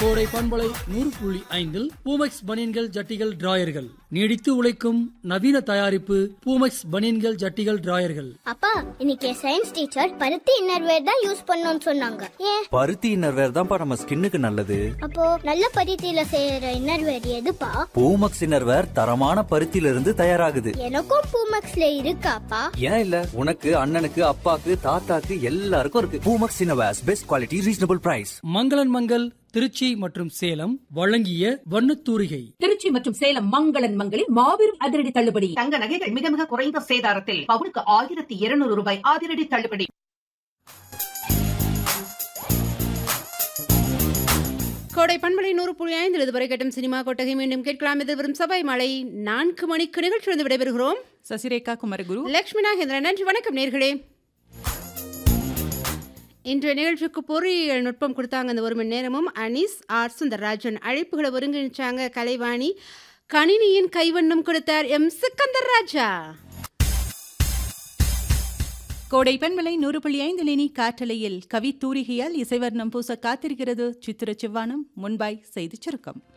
கோடை பண்பலை நூறு புள்ளி ஐந்தில் பூமெக்ஸ் பனியன்கள் ஜட்டிகள் டிராயர்கள் நீடித்து உழைக்கும் நவீன தயாரிப்பு பூமெக்ஸ் பனியன்கள் ஜட்டிகள் டிராயர்கள் அப்பா இன்னைக்கு சயின்ஸ் டீச்சர் பருத்தி இன்னர்வேர் தான் யூஸ் பண்ணணும்னு சொன்னாங்க ஏன் பருத்தி இன்னர்வேர் தான்ப்பா நம்ம ஸ்கின்னுக்கு நல்லது அப்போ நல்ல பருத்தியில செய்யற இன்னர்வேர் எதுப்பா பூமக்ஸ் இன்னர்வேர் தரமான பருத்தியில இருந்து தயாராகுது எனக்கும் பூமெக்ஸ்ல இருக்காப்பா ஏன் இல்ல உனக்கு அண்ணனுக்கு அப்பாக்கு தாத்தாக்கு எல்லாருக்கும் இருக்கு Poomex innerwears best quality reasonable price மங்களன் மங்கள் திருச்சி மற்றும் சேலம் வழங்கிய வண்ணத்தூரிகை திருச்சி மற்றும் சேலம் மங்களன் மங்களில் மாபெரும் அதிரடி தள்ளுபடி தங்க நகைகள் மிக மிக குறைந்த சேதாரத்தில் பவுனுக்கு ஆயிரத்தி இருநூறு ரூபாய் அதிரடி தள்ளுபடி கோடை பண்பலை நூறு புள்ளி ஐந்து இதுவரை கட்டும் சினிமா கொட்டகை மீண்டும் கேட்கலாம் இது வரும் சபை மலை நான்கு மணிக்கு நிகழ்ச்சியிலிருந்து விடைபெறுகிறோம் சசிரேகா குமரகுரு லட்சுமி நாகேந்திரன் நன்றி வணக்கம் நேர்களே இன்றைய நிகழ்ச்சிக்கு பொறியியல் நுட்பம் கொடுத்தாங்க அந்த ஒரு மணி நேரமும் அனீஸ் ஆர் சுந்தரராஜன் அழைப்புகளை ஒருங்கிணைச்சாங்க கலைவாணி கணினியின் கைவண்ணம் கொடுத்தார் எம் சிக்கந்தர் ராஜா கோடை பெண்மலை நூறு புள்ளி ஐந்து லினி காற்றலையில் கவி தூரிகையால் இசைவர்ணம் பூச காத்திருக்கிறது சித்திர செவ்வானம் முன்பாய் செய்திச் சுருக்கம்